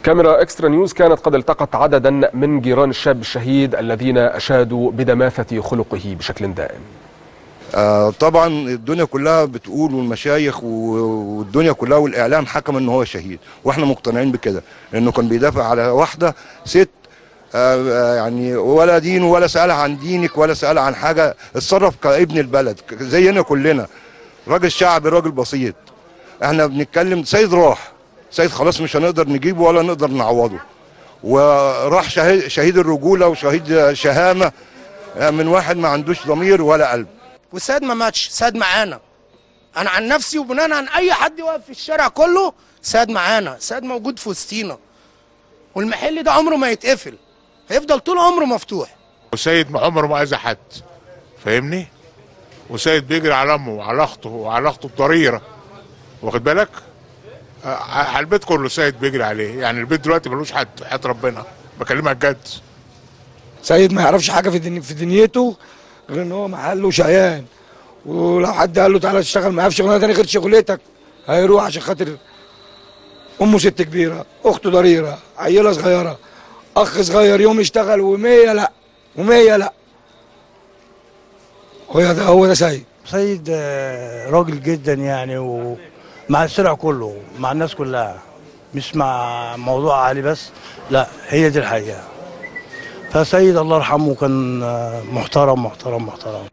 كاميرا اكسترا نيوز كانت قد التقت عددا من جيران الشاب الشهيد الذين اشادوا بدماثه خلقه بشكل دائم. آه طبعا الدنيا كلها بتقول والمشايخ والدنيا كلها والاعلام حكم ان هو شهيد واحنا مقتنعين بكده لانه كان بيدافع على واحده ست آه يعني ولا دين ولا سالها عن دينك ولا سالها عن حاجه اتصرف كابن البلد زينا كلنا راجل شعبي راجل بسيط احنا بنتكلم سيد راح سيد خلاص مش هنقدر نجيبه ولا نقدر نعوضه وراح شهيد, شهيد الرجوله وشهيد شهامه من واحد ما عندوش ضمير ولا قلب والسيد ما ماتش سيد معانا انا عن نفسي وبناء عن اي حد واقف في الشارع كله سيد معانا سيد موجود في وسطينا والمحل ده عمره ما يتقفل هيفضل طول عمره مفتوح وسيد ما عمره ما اذى حد فاهمني وسيد بيجري على امه وعلى اخته وعلى اخته الضريره واخد بالك على البيت كله سيد بيجري عليه يعني البيت دلوقتي ملوش حد حياه ربنا بكلمك جد سيد ما يعرفش حاجه في دني في دنيته غير ان هو محله شقيان ولو حد قال له تعالى تشتغل معاه في شغلانه تاني غير شغلتك هيروح عشان خاطر امه ست كبيره اخته ضريره عيله صغيره اخ صغير يوم يشتغل ومية لا ومية لا هو ده هو ده سيد سيد راجل جدا يعني ومع الشارع كله مع الناس كلها مش مع موضوع علي بس لا هي دي الحقيقه فسيد الله يرحمه كان محترم محترم محترم